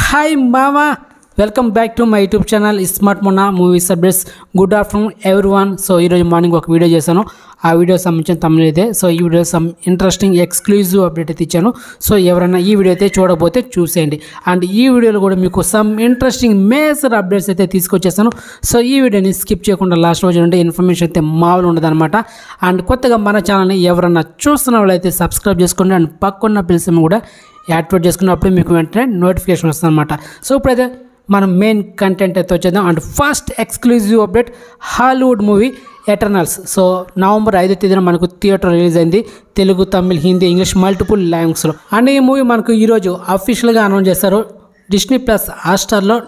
hi మామా welcome back to my YouTube channel smart మొన్న movies updates good afternoon everyone so ఈరోజు morning ఒక video చేశాను ఆ వీడియో సంబంధించిన తమిళ అయితే సో ఈ video some interesting exclusive update అయితే ఇచ్చాను సో ఎవరైనా ఈ వీడియో అయితే చూడబోతే చూసేయండి అండ్ ఈ వీడియోలో కూడా మీకు సమ్ ఇంట్రెస్టింగ్ మేజర్ అప్డేట్స్ అయితే తీసుకొచ్చేసాను సో ఈ వీడియోని స్కిప్ చేయకుండా లాస్ట్ రోజు నుండి ఇన్ఫర్మేషన్ అయితే మామూలు ఉండదన్నమాట అండ్ కొత్తగా మన ఛానల్ని ఎవరైనా చూస్తున్న వాళ్ళైతే సబ్స్క్రైబ్ చేసుకోండి అండ్ పక్కన్న పిలిసి కూడా యాక్టివేట్ చేసుకున్నప్పుడు మీకు వెంటనే నోటిఫికేషన్ వస్తుంది అనమాట సో ఇప్పుడైతే మనం మెయిన్ కంటెంట్ అయితే వచ్చేద్దాం and first exclusive update Hollywood movie Eternals so November ఐదో తేదీన మనకు థియేటర్ రిలీజ్ అయింది తెలుగు తమిళ్ హిందీ ఇంగ్లీష్ మల్టిపుల్ లాంగ్వేజ్లో అండ్ ఈ మూవీ మనకు ఈరోజు అఫీషియల్గా అనౌన్స్ చేస్తారు డిస్నీ ప్లస్ హాట్స్టార్లో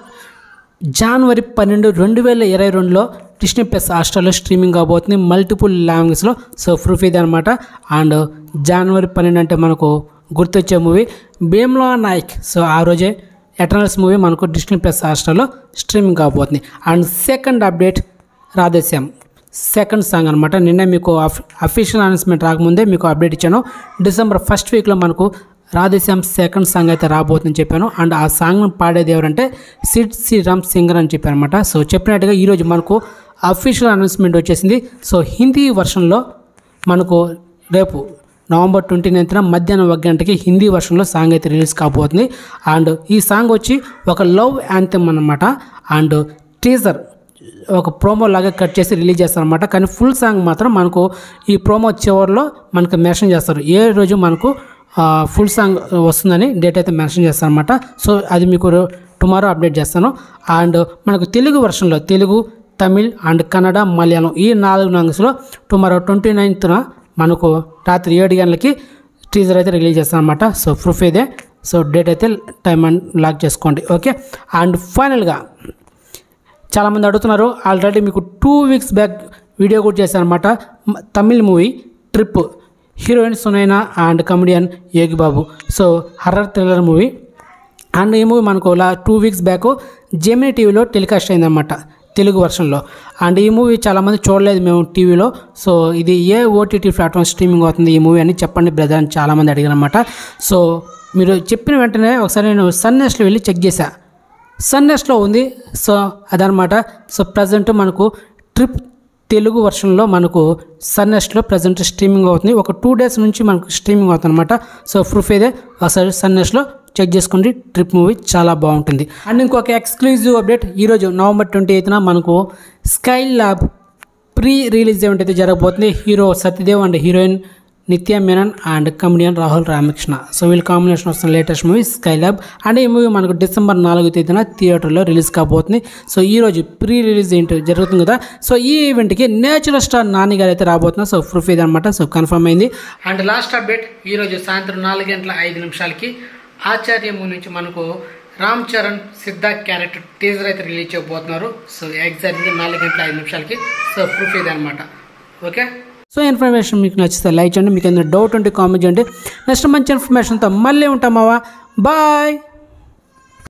జనవరి పన్నెండు రెండు వేల ఇరవై రెండులో డిస్నీ ప్లస్ హాస్టల్లో స్ట్రీమింగ్ అవబోతుంది మల్టిపుల్ లాంగ్వేజ్లో సో ప్రూఫ్ ఇది అనమాట అండ్ జనవరి పన్నెండు అంటే మనకు గుర్తొచ్చే మూవీ భీమ్లా నాయక్ సో ఆ రోజే ఎటర్నల్స్ మూవీ మనకు డిస్నీ ప్లస్ హాస్టల్లో స్ట్రీమింగ్ కాబోతుంది and second update Radhe Shyam second song అనమాట నిన్న మీకు అఫీషియల్ అనౌన్స్మెంట్ రాకముందే మీకు అప్డేట్ ఇచ్చాను డిసెంబర్ ఫస్ట్ వీక్లో మనకు రాధేశ్యామ్ సెకండ్ సాంగ్ అయితే రాబోతుందని చెప్పాను అండ్ ఆ సాంగ్ పాడేది ఎవరంటే సిడ్ శ్రీరామ్ సింగర్ అని చెప్పారు అనమాట సో చెప్పినట్టుగా ఈరోజు మనకు అఫీషియల్ అనౌన్స్మెంట్ వచ్చేసింది సో హిందీ వర్షన్లో మనకు రేపు నవంబర్ ట్వంటీ నైన్త్న మధ్యాహ్నం ఒక గంటకి హిందీ వర్షన్లో సాంగ్ అయితే రిలీజ్ కాబోతుంది అండ్ ఈ సాంగ్ వచ్చి ఒక లవ్ యాంథమ్ అనమాట అండ్ టీజర్ ఒక ప్రోమో లాగా కట్ చేసి రిలీజ్ చేస్తారనమాట కానీ ఫుల్ సాంగ్ మాత్రం మనకు ఈ ప్రోమో చివరిలో మనకు మెన్షన్ చేస్తారు ఏ రోజు మనకు ఫుల్ సాంగ్ వస్తుందని డేట్ అయితే మెన్షన్ చేస్తారనమాట సో అది మీకు టుమారో అప్డేట్ చేస్తాను అండ్ మనకు తెలుగు వర్షన్లో తెలుగు తమిళ్ అండ్ కన్నడ మలయాళం ఈ నాలుగు లాంగ్వేజ్లో టుమారో ట్వంటీ నైన్త్న మనకు రాత్రి ఏడు గంటలకి టీజర్ అయితే రిలీజ్ చేస్తాను అనమాట సో ప్రూఫ్ ఇదే సో డేట్ అయితే టైం అండ్ లాక్ చేసుకోండి ఓకే అండ్ ఫైనల్గా చాలామంది అడుగుతున్నారు ఆల్రెడీ మీకు టూ వీక్స్ బ్యాక్ వీడియో కూడా చేశాను అనమాట Tamil movie trip heroine Sunaina and comedian Yogi Babu so horror thriller movie and ఈ మూవీ మనకు లా టూ వీక్స్ బ్యాక్ జెమినీ టీవీలో టెలికాస్ట్ అయిందన్నమాట తెలుగు వర్షన్లో అండ్ ఈ మూవీ చాలామంది చూడలేదు మేము టీవీలో సో ఇది ఏ ఓటీటీ ప్లాట్ఫామ్ స్ట్రీమింగ్ అవుతుంది ఈ మూవీ అని చెప్పండి బ్రదర్ అని చాలామంది అడిగారు అనమాట సో మీరు చెప్పిన వెంటనే ఒకసారి నేను సన్నెస్ట్లో వెళ్ళి చెక్ చేశా సన్నెస్ట్లో ఉంది సో అదనమాట సో ప్రజెంట్ మనకు ట్రిప్ తెలుగు వర్షన్లో మనకు సన్నెస్ట్లో ప్రజెంట్ స్ట్రీమింగ్ అవుతుంది ఒక టూ డేస్ నుంచి మనకు స్ట్రీమింగ్ అవుతుంది అనమాట సో ప్రూఫ్ ఇదే ఒకసారి సన్నెస్ట్లో చెక్ చేసుకోండి ట్రిప్ మూవీ చాలా బాగుంటుంది అండ్ ఇంకొక ఎక్స్క్లూజివ్ అప్డేట్ ఈరోజు నవంబర్ ట్వంటీ ఎయిత్న మనకు Skylab pre release event అయితే జరగబోతుంది hero Satyadev and heroine Nithya Menon and comedian Rahul Ramakrishna so వీళ్ళ కాంబినేషన్ వస్తున్న latest movie Skylab and ఈ మూవీ మనకు డిసెంబర్ నాలుగో తేదీన థియేటర్లో రిలీజ్ కాబోతుంది సో ఈ రోజు ప్రీ రిలీజ్ ఏంటి జరుగుతుంది కదా సో ఈ ఈవెంట్కి నేచురల్ స్టార్ నాని గారు అయితే రాబోతున్నారు సో ప్రూఫ్ ఇది అనమాట సో కన్ఫర్మ్ అయింది అండ్ లాస్ట్ అప్డేట్ ఈరోజు సాయంత్రం నాలుగు గంటల ఐదు నిమిషాలకి ఆచార్య మూవీ నుంచి మనకు రామ్ చరణ్ సిద్ధార్థ్ క్యారెక్టర్ టీజర్ అయితే రిలీజ్ చేయబోతున్నారు సో ఎగ్జాక్ట్గా నాలుగు గంటల ఐదు నిమిషాలకి సో ప్రూఫ్ ఇది అనమాట ఓకే సో ఇన్ఫర్మేషన్ మీకు నచ్చితే లైక్ చేయండి మీకు ఏదైనా డౌట్ ఉంటే కామెంట్ చేయండి నెక్స్ట్ మంచి ఇన్ఫర్మేషన్తో మళ్ళీ ఉంటామావా బాయ్